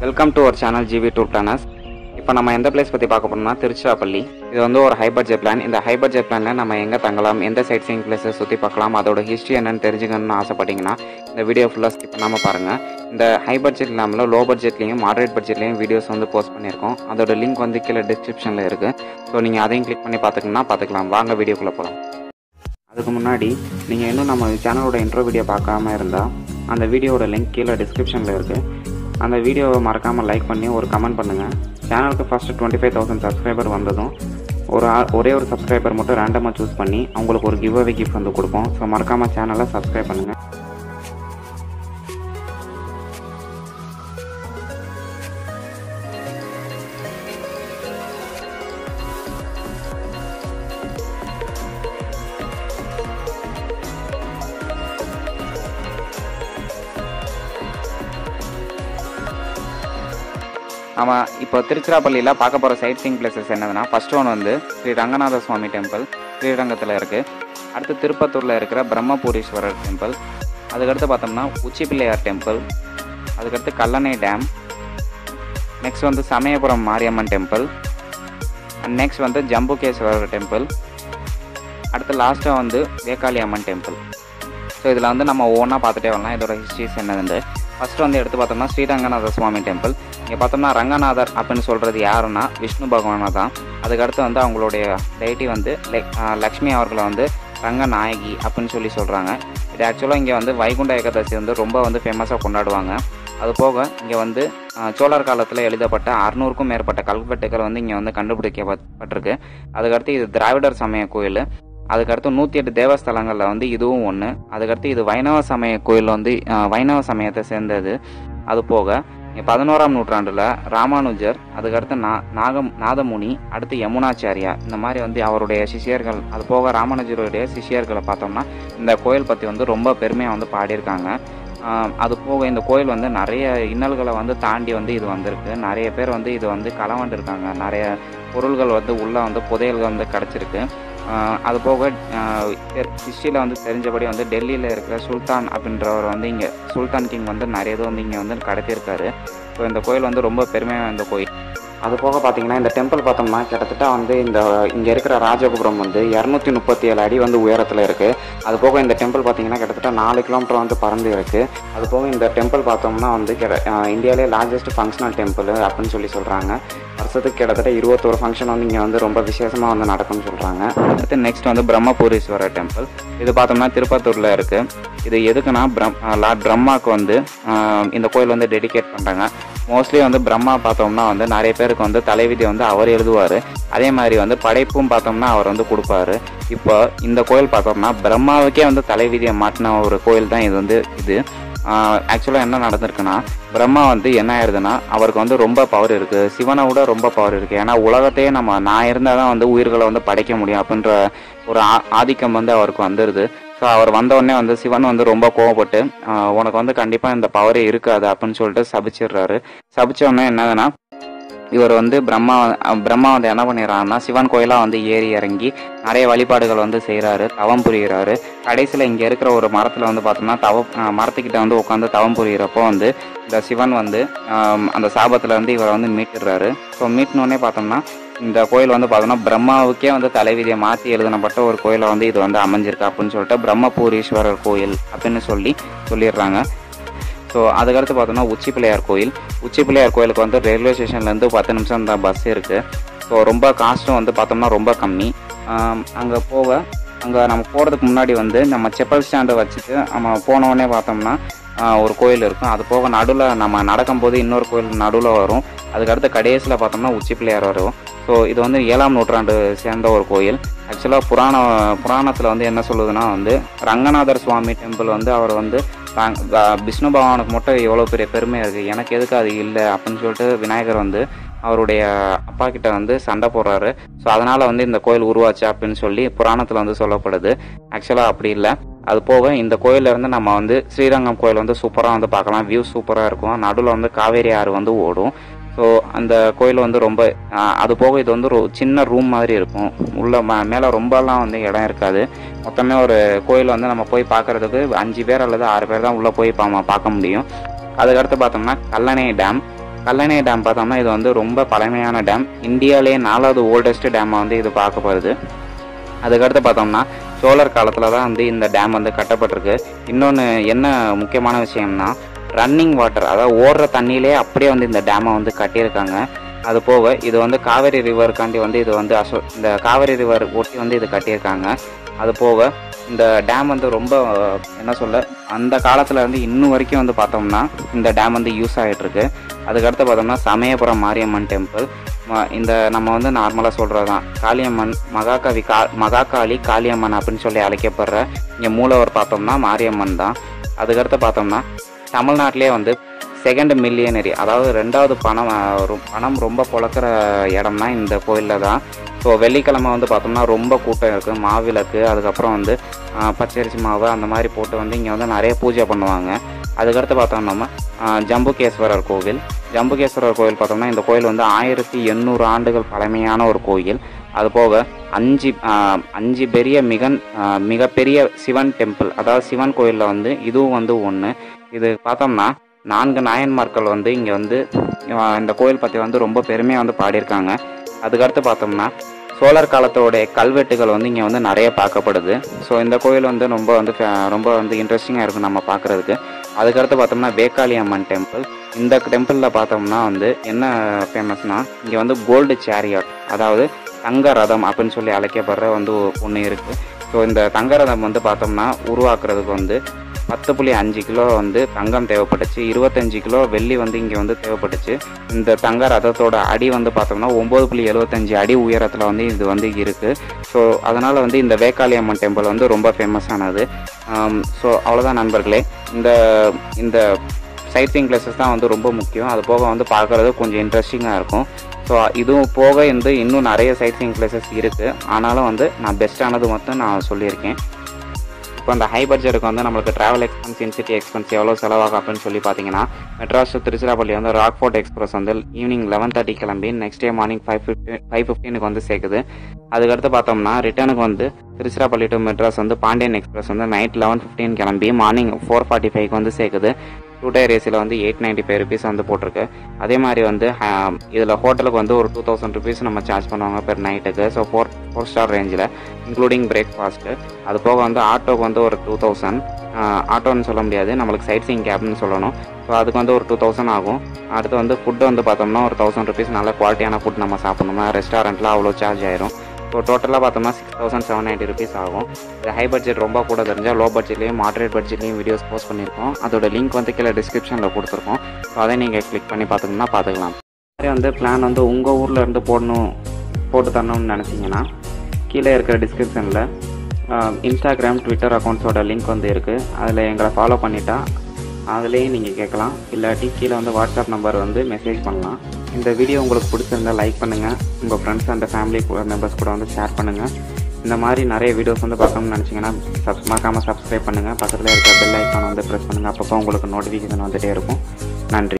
welcome to our channel GV tour planners இப்போ நம்ம எந்த பிளேஸ் பற்றி பார்க்க போறோம்னா திருச்சிராப்பள்ளி இது வந்து ஒரு ஹை பட்ஜெட் பிளான் இந்த ஹை பட்ஜெட் பிளானில் நம்ம எங்கே தங்கலாம் எந்த சைட் சீயிங் பிளேஸஸ் சுற்றி பார்க்கலாம் அதோட ஹிஸ்ட்ரி என்னன்னு தெரிஞ்சுக்கணும்னு ஆசைப்பட்டீங்கன்னா இந்த வீடியோ ஃபுல்லாக ஸ்கிப் பண்ணாமல் பாருங்கள் இந்த ஹை பட்ஜெட் இல்லாமல் லோ பட்ஜெட்லேயும் மாடரேட் பட்ஜெட்லேயும் வீடியோஸ் வந்து போஸ்ட் பண்ணியிருக்கோம் அதோட லிங்க் வந்து கீழே டிஸ்கிரிப்ஷனில் இருக்குது ஸோ நீங்கள் அதையும் கிளிக் பண்ணி பார்த்துக்கணும்னா பார்த்துக்கலாம் வாங்க வீடியோக்குள்ளே போகலாம் அதுக்கு முன்னாடி நீங்கள் இன்னும் நம்ம சேனலோட இன்ட்ரோ வீடியோ பார்க்காம இருந்தால் அந்த வீடியோவோட லிங்க் கீழே டிஸ்கிரிப்ஷனில் இருக்குது அந்த வீடியோவை மறக்காமல் லைக் பண்ணி ஒரு கமெண்ட் பண்ணுங்கள் சேனலுக்கு first twenty five thousand subscriber வந்ததும் ஒரு ஆ- ஒரே ஒரு சப்ஸ்கிரைபர் மட்டும் ரேண்டமாக சூஸ் பண்ணி அவங்களுக்கு ஒரு கிவ் அவே கிஃப்ட் வந்து கொடுப்போம் ஸோ மறக்காமல் சேனலை சப்ஸ்கிரைப் பண்ணுங்கள் நம்ம இப்போ திருச்சிராப்பள்ளியில் பார்க்க போகிற சைட் சீங் பிளேசஸ் என்னதுன்னா ஃபர்ஸ்ட் ஒன் வந்து ஸ்ரீ ரங்கநாத சுவாமி டெம்பிள் ஸ்ரீரங்கத்தில் இருக்குது அடுத்து திருப்பத்தூரில் இருக்கிற பிரம்மபுரீஸ்வரர் டெம்பிள் அதுக்கடுத்து பார்த்தோம்னா உச்சி பிள்ளையார் டெம்பிள் அதுக்கடுத்து கல்லணை டேம் நெக்ஸ்ட் வந்து Samayapuram Mariamman temple and next வந்து ஜம்புகேஸ்வரர் டெம்பிள் அடுத்து லாஸ்ட்டாக வந்து வேக்காளி அம்மன் டெம்பிள் ஸோ இதில் வந்து நம்ம ஒவ்வொன்றா பார்த்துட்டே வரலாம் இதோட ஹிஸ்ட்ரிஸ் என்னதுன்னு ஃபர்ஸ்ட் வந்து எடுத்து பார்த்தோம்னா ஸ்ரீரங்கநாத சுவாமி டெம்பிள் இங்கே பார்த்தோம்னா ரங்கநாதர் அப்படின்னு சொல்கிறது யாருன்னா விஷ்ணு பகவானை தான் அதுக்கடுத்து வந்து அவங்களுடைய டைட்டி வந்து லக்- ஆஹ் லக்ஷ்மி அவர்களை வந்து ரங்கநாயகி அப்படின்னு சொல்லி சொல்கிறாங்க இது ஆக்சுவலாக இங்கே வந்து வைகுண்ட ஏகாதசி வந்து ரொம்ப வந்து ஃபேமஸாக கொண்டாடுவாங்க அது போக இங்கே வந்து ஆஹ் சோழர் காலத்தில் எழுதப்பட்ட அறுநூறுக்கும் மேற்பட்ட கல்வெட்டுகள் வந்து இங்கே வந்து கண்டுபிடிக்கப்பட்டிருக்கு அதுக்கடுத்து இது திராவிடர் சமய கோயில் அதுக்கடுத்து நூற்றி எட்டு தேவஸ்தலங்களில் வந்து இதுவும் ஒன்று அதுக்கடுத்து இது வைணவ சமய கோயில் வந்து ஆஹ் வைணவ சமயத்தை சேர்ந்தது அது போக இங்க பதினோராம் நூற்றாண்டில் ராமானுஜர் அதுக்கடுத்து நா நாகம் நாதமுனி அடுத்து யமுனாச்சாரியா இந்த மாதிரி வந்து அவருடைய சிஷ்யர்கள் அது போக ராமானுஜருடைய சிஷ்யர்களை பார்த்தோம்னா இந்த கோயில் பற்றி வந்து ரொம்ப பெருமையாக வந்து பாடியிருக்காங்க ஆஹ் அது போக இந்த கோயில் வந்து நிறைய இன்னல்களை வந்து தாண்டி வந்து இது வந்திருக்கு நிறைய பேர் வந்து இது வந்து களவாண்டிருக்காங்க நிறைய பொருள்கள் வந்து உள்ளே வந்து புதையல்கள் வந்து கிடச்சிருக்கு ஆஹ் அது போக ஹிஸ்ட்ரியில் வந்து தெரிஞ்சபடி வந்து டெல்லியில் இருக்கிற சுல்தான் அப்படின்றவர் வந்து இங்கே சுல்தான் கிங் வந்து நிறைய இது வந்து இங்கே வந்து கடத்தியிருக்காரு ஸோ இந்த கோயில் வந்து ரொம்ப பெருமையாக இந்த கோயில் அது போக பார்த்தீங்கன்னா இந்த டெம்பிள் பார்த்தோம்னா கிட்டத்தட்ட வந்து இந்த இங்கே இருக்கிற ராஜகோபுரம் வந்து இரநூத்தி முப்பத்தி ஏழு அடி வந்து உயரத்தில் இருக்குது அது போக இந்த டெம்பிள் பார்த்தீங்கன்னா கிட்டத்தட்ட நாலு கிலோமீட்டர் வந்து பறந்து இருக்குது அது போக இந்த டெம்பிள் பார்த்தோம்னா வந்து கிட இந்தியாவிலே லார்ஜஸ்ட் ஃபங்க்ஷனல் டெம்பிள் அப்படின்னு சொல்லி சொல்கிறாங்க வருஷத்துக்கு கிட்டத்தட்ட இருபத்தோரு ஃபங்க்ஷன் வந்து இங்கே வந்து ரொம்ப விசேஷமாக வந்து நடக்கும்னு சொல்கிறாங்க அடுத்து நெக்ஸ்ட் வந்து பிரம்மபுரீஸ்வரர் டெம்பிள் இது பார்த்தோம்னா திருப்பத்தூரில் இருக்குது இது எதுக்குன்னா பிரம் லார்ட் பிரம்மாவுக்கு வந்து ஆஹ் இந்த கோயில் வந்து டெடிகேட் பண்ணுறாங்க மோஸ்ட்லி வந்து பிரம்மா பார்த்தோம்னா வந்து நிறைய பேருக்கு வந்து தலைவிதி வந்து அவர் எழுதுவார் அதே மாதிரி வந்து படைப்பும் பார்த்தோம்னா அவர் வந்து கொடுப்பாரு இப்போ இந்த கோயில் பார்த்தோம்னா பிரம்மாவுக்கே வந்து தலைவிதியை மாட்டின ஒரு கோயில் தான் இது வந்து இது ஆக்சுவலாக என்ன நடந்திருக்குன்னா பிரம்மா வந்து என்ன ஆயிருதுன்னா அவருக்கு வந்து ரொம்ப பவர் இருக்குது சிவனை விட ரொம்ப பவர் இருக்குது ஏன்னா உலகத்தையே நம்ம நான் இருந்தால் தான் வந்து உயிர்களை வந்து படைக்க முடியும் அப்படின்ற ஒரு ஆ- ஆதிக்கம் வந்து அவருக்கு வந்துடுது ஸோ அவர் வந்த உடனே வந்து சிவன் வந்து ரொம்ப கோவப்பட்டு ஆஹ் உனக்கு வந்து கண்டிப்பாக இந்த பவரே இருக்காது அப்படின்னு சொல்லிட்டு சபிச்சிடுறாரு சபிச்ச உடனே என்னதுன்னா இவர் வந்து பிரம்மா அஹ் பிரம்மா வந்து என்ன பண்ணிடுறாருன்னா சிவன் கோயிலாக வந்து ஏறி இறங்கி நிறைய வழிபாடுகள் வந்து செய்கிறாரு தவம் புரிகிறாரு கடைசியில் இங்கே இருக்கிற ஒரு மரத்தில் வந்து பார்த்தோம்னா தவ அஹ் மரத்துக்கிட்ட வந்து உட்காந்து தவம் புரிகிறப்போ வந்து இந்த சிவன் வந்து ஆம், அந்த சாபத்துல இருந்து இவரை வந்து மீட்டுடுறாரு ஸோ மீட்டினோடனே பார்த்தோம்னா இந்த கோயில் வந்து பார்த்தோம்னா பிரம்மாவுக்கே வந்து தலைவிதியை மாற்றி எழுதப்பட்ட ஒரு கோயிலை வந்து இது வந்து அமைஞ்சிருக்கு அப்படின்னு சொல்லிட்டு பிரம்மபூரீஸ்வரர் கோயில் அப்படின்னு சொல்லி சொல்லிடுறாங்க ஸோ அதுக்கடுத்து பார்த்தோம்னா உச்சி பிள்ளையார் கோயில் உச்சி பிள்ளையார் கோயிலுக்கு வந்து ரயில்வே ஸ்டேஷன்லேருந்து பத்து நிமிஷம் தான் பஸ் இருக்குது ஸோ ரொம்ப காஸ்ட்டும் வந்து பார்த்தோம்னா ரொம்ப கம்மி அங்கே போக அங்கே நம்ம போகிறதுக்கு முன்னாடி வந்து நம்ம செப்பல் ஸ்டாண்டை வச்சுட்டு நம்ம போன உடனே பார்த்தோம்னா ஆஹ், ஒரு கோயில் இருக்கும் அது போக நடுவில் நம்ம நடக்கும்போது இன்னொரு கோயில் நடுவில் வரும் அதுக்கடுத்து கடைசியில் பார்த்தோம்னா உச்சி பிள்ளையார் வரும் ஸோ இது வந்து ஏழாம் நூற்றாண்டு சேர்ந்த ஒரு கோயில் ஆக்சுவலாக புராண புராணத்தில் வந்து என்ன சொல்லுதுன்னா வந்து ரங்கநாதர் சுவாமி டெம்பிள் வந்து அவர் வந்து தான் வ- விஷ்ணு பகவானுக்கு மட்டும் எவ்வளோ பெரிய பெருமை இருக்குது எனக்கு எதுக்கு அது இல்லை அப்படின்னு சொல்லிட்டு விநாயகர் வந்து அவருடைய அப்பா கிட்ட வந்து சண்டை போடுறாரு ஸோ அதனால் வந்து இந்த கோயில் உருவாச்சு அப்படின்னு சொல்லி புராணத்தில் வந்து சொல்லப்படுது ஆக்சுவலாக அப்படி இல்லை அது போக இந்த கோயில்ல இருந்து நம்ம வந்து ஸ்ரீரங்கம் கோயில் வந்து சூப்பராக வந்து பார்க்கலாம் வியூ சூப்பராக இருக்கும் நடுவில் வந்து காவேரி ஆறு வந்து ஓடும் ஸோ அந்த கோயில் வந்து ரொம்ப ஆஹ், அது போக இது வந்து ஒரு சின்ன ரூம் மாதிரி இருக்கும் உள்ள ம மேலே ரொம்பலாம் வந்து இடம் இருக்காது மொத்தமே ஒரு கோயில் வந்து நம்ம போய் பார்க்கறதுக்கு அஞ்சு பேர் அல்லது ஆறு பேர் தான் உள்ளே போய் பா பார்க்க முடியும் அதுக்கடுத்து பார்த்தோம்னா கல்லணை டேம் கல்லணை டேம் பார்த்தோம்னா இது வந்து ரொம்ப பழமையான டேம் இந்தியாவிலே நாலாவது ஓல்டஸ்ட் டேமாக வந்து இது பார்க்கப்படுது அதுக்கடுத்து பார்த்தோம்னா சோழர் காலத்தில் தான் வந்து இந்த டேம் வந்து கட்டப்பட்டிருக்கு இன்னொன்று என்ன முக்கியமான விஷயம்னா ரன்னிங் வாட்டர் அதாவது ஓடுற தண்ணியிலே அப்படியே வந்து இந்த டேமை வந்து கட்டியிருக்காங்க அது போக இது வந்து காவேரி ரிவருக்காண்டி வந்து இது வந்து அசோ இந்த காவேரி ரிவர் ஒட்டி வந்து இது கட்டியிருக்காங்க அது போக இந்த டேம் வந்து ரொம்ப அஹ், என்ன சொல்ல அந்த காலத்தில் இருந்து இன்னும் வரைக்கும் வந்து பார்த்தோம்னா இந்த டேம் வந்து யூஸ் ஆகிட்டு இருக்கு அதுக்கடுத்து பார்த்தோம்னா சமயபுரம் மாரியம்மன் டெம்பிள் ம- இந்த நம்ம வந்து நார்மலாக சொல்கிறது தான் காளியம்மன் மகாகவி கா மகாகாளி காளியம்மன் அப்படின்னு சொல்லி அழைக்கப்படுற இங்கே மூலவர் பார்த்தோம்னா மாரியம்மன் தான் அதுக்கடுத்து பார்த்தோம்னா தமிழ்நாட்டிலே வந்து செகண்ட் மில்லியனரி அதாவது ரெண்டாவது பணம் அஹ், ரொ- பணம் ரொம்ப புழக்கிற இடம்னா இந்த கோயிலில் தான் ஸோ வெள்ளிக்கிழமை வந்து பார்த்தோம்னா ரொம்ப கூட்டம் இருக்குது மாவிளக்கு அதுக்கப்புறம் வந்து அஹ், பச்சரிசி மாவு அந்த மாதிரி போட்டு வந்து இங்கே வந்து நிறைய பூஜை பண்ணுவாங்க அதுக்கடுத்து பார்த்தோம்னா நம்ம அஹ், ஜம்புகேஸ்வரர் கோவில் ஜம்புகேஸ்வரர் கோவில் பார்த்தோம்னா இந்த கோயில் வந்து ஆயிரத்தி எண்ணூறு ஆண்டுகள் பழமையான ஒரு கோயில் அது போக அஞ்சு அஹ், அஞ்சு பெரிய மிகன் அஹ், மிகப்பெரிய சிவன் டெம்பிள் அதாவது சிவன் கோயிலில் வந்து இதுவும் வந்து ஒன்று இது பார்த்தோம்னா நான்கு நாயன்மார்கள் வந்து இங்கே வந்து அஹ், இந்த கோயில் பற்றி வந்து ரொம்ப பெருமையாக வந்து பாடியிருக்காங்க அதுக்கடுத்து பார்த்தோம்னா சோழர் காலத்தோடைய கல்வெட்டுகள் வந்து இங்கே வந்து நிறைய பார்க்கப்படுது ஸோ இந்த கோயில் வந்து ரொம்ப வந்து fa- ரொம்ப வந்து இன்ட்ரெஸ்டிங்காக இருக்கும் நம்ம பார்க்குறதுக்கு அதுக்கடுத்து பார்த்தோம்னா வேக்காளி அம்மன் டெம்பிள் இந்த டெம்பிளில் பார்த்தோம்னா வந்து என்ன ஃபேமஸ்னா இங்கே வந்து கோல்டு சேரியட் அதாவது தங்க ரதம் அப்படின்னு சொல்லி அழைக்கப்படுற வந்து ஒன்று இருக்குது ஸோ இந்த தங்க ரதம் வந்து பார்த்தோம்னா உருவாக்குறதுக்கு வந்து பத்து புள்ளி அஞ்சு கிலோ வந்து தங்கம் தேவைப்பட்டுச்சு இருபத்தஞ்சு கிலோ வெள்ளி வந்து இங்கே வந்து தேவைப்பட்டுச்சு இந்த தங்க ரதத்தோட அடி வந்து பார்த்தோம்னா ஒம்பது புள்ளி எழுபத்தஞ்சு அடி உயரத்தில் வந்து இது வந்து இருக்குது ஸோ அதனால் வந்து இந்த வேக்காளி அம்மன் டெம்பிள் வந்து ரொம்ப ஃபேமஸானது ஸோ அவ்வளோதான் நண்பர்களே இந்த இந்த சைட் சீங் பிளேசஸ் தான் வந்து ரொம்ப முக்கியம் அது போக வந்து பார்க்குறது கொஞ்சம் இன்ட்ரெஸ்டிங்காக இருக்கும் ஸோ இதுவும் போக வந்து இன்னும் நிறைய சைட் சீங் பிளேசஸ் இருக்குது ஆனாலும் வந்து நான் பெஸ்ட்டானது மட்டும் நான் சொல்லியிருக்கேன் இப்போ அந்த ஹை பட்ஜெட்டுக்கு வந்து நம்மளுக்கு ட்ராவல் எக்ஸ்பென்ஸ் இன்சிட்டி எக்ஸ்பென்ஸ் எவ்வளோ செலவாகும் அப்படின்னு சொல்லி பார்த்தீங்கன்னா மெட்ராஸ் to திருச்சிராப்பள்ளி வந்து ராக்ஃபோர்ட் எக்ஸ்பிரஸ் வந்து ஈவினிங் லெவன் தேர்ட்டி கிளம்பி next day morning five fifty five ஃபிஃப்டீனுக்கு வந்து சேர்க்குது அதுக்கடுத்து பார்த்தோம்னா ரிட்டர்னுக்கு வந்து திருச்சிராப்பள்ளி டு மெட்ராஸ் வந்து பாண்டியன் எக்ஸ்பிரஸ் வந்து நைட் லெவன் ஃபிஃப்டீன் கிளம்பி மார்னிங் ஃபோர் ஃபார்ட்டி ஃபைவ்க்கு வந்து சேர்க்குது டூ டயர் ஏசியில் வந்து எயிட் நைன்ட்டி ஃபைவ் ருபீஸ் வந்து போட்டிருக்கு அதே மாதிரி வந்து இதில் ஹோட்டலுக்கு வந்து ஒரு டூ தௌசண்ட் ருபீஸ் நம்ம சார்ஜ் பண்ணுவாங்க பெர் நைட்டுக்கு ஸோ ஃபோர் ஃபோர் ஸ்டார் ரேஞ்சில் இன்க்ளூடிங் பிரேக்ஃபாஸ்ட்டு அது போக வந்து ஆட்டோக்கு வந்து ஒரு டூ தௌசண்ட் ஆட்டோன்னு சொல்ல முடியாது நம்மளுக்கு சைட் சீங் கேப்னு சொல்லணும் ஸோ அதுக்கு வந்து ஒரு டூ தௌசண்ட் ஆகும் அடுத்து வந்து ஃபுட்டு வந்து பார்த்தோம்னா ஒரு தௌசண்ட் ருபீஸ் நல்ல குவாலிட்டியான ஃபுட் நம்ம சாப்பிடணுமா ரெஸ்டாரண்ட்டில் அவ்வளோ சார்ஜ் ஆயிரும் ஸோ டோட்டலாக பார்த்தோம்னா six thousand seven ninety rupees ஆகும் இது ஹை பட்ஜெட் ரொம்ப கூட தெரிஞ்சால் லோ பட்ஜெட்லேயும் மாட்ரேட் பட்ஜெட்லேயும் வீடியோஸ் போஸ்ட் பண்ணியிருக்கோம் அதோட லிங்க் வந்து கீழே டிஸ்கிரிப்ஷனில் கொடுத்துருக்கோம் ஸோ அதை நீங்கள் கிளிக் பண்ணி பார்த்துக்கணும்னா பார்த்துக்கலாம் அதே வந்து பிளான் வந்து உங்கள் ஊரில் இருந்து போடணும் போட்டு தரணும்னு நினச்சிங்கன்னா கீழே இருக்கிற டிஸ்கிரிப்ஷனில் இன்ஸ்டாகிராம் ட்விட்டர் அக்கௌண்ட்ஸோட லிங்க் வந்து இருக்குது அதில் எங்களை ஃபாலோ பண்ணிட்டா அதுலேயும் நீங்கள் கேட்கலாம் இல்லாட்டி கீழே வந்து வாட்ஸ்அப் நம்பர் வந்து மெசேஜ் பண்ணலாம் இந்த வீடியோ உங்களுக்கு பிடிச்சிருந்தா லைக் பண்ணுங்கள் உங்கள் ஃப்ரெண்ட்ஸ் அண்ட் ஃபேமிலி மெம்பர்ஸ் கூட வந்து ஷேர் பண்ணுங்கள் இந்த மாதிரி நிறைய வீடியோஸ் வந்து பார்க்கணும்னு நினச்சிங்கன்னா சப் மறக்காமல் சப்ஸ்கிரைப் பண்ணுங்கள் பக்கத்தில் இருக்க பெல் ஐக்கான் வந்து ப்ரெஸ் பண்ணுங்கள் அப்பப்போ உங்களுக்கு நோட்டிஃபிகேஷன் வந்துகிட்டே இருக்கும் நன்றி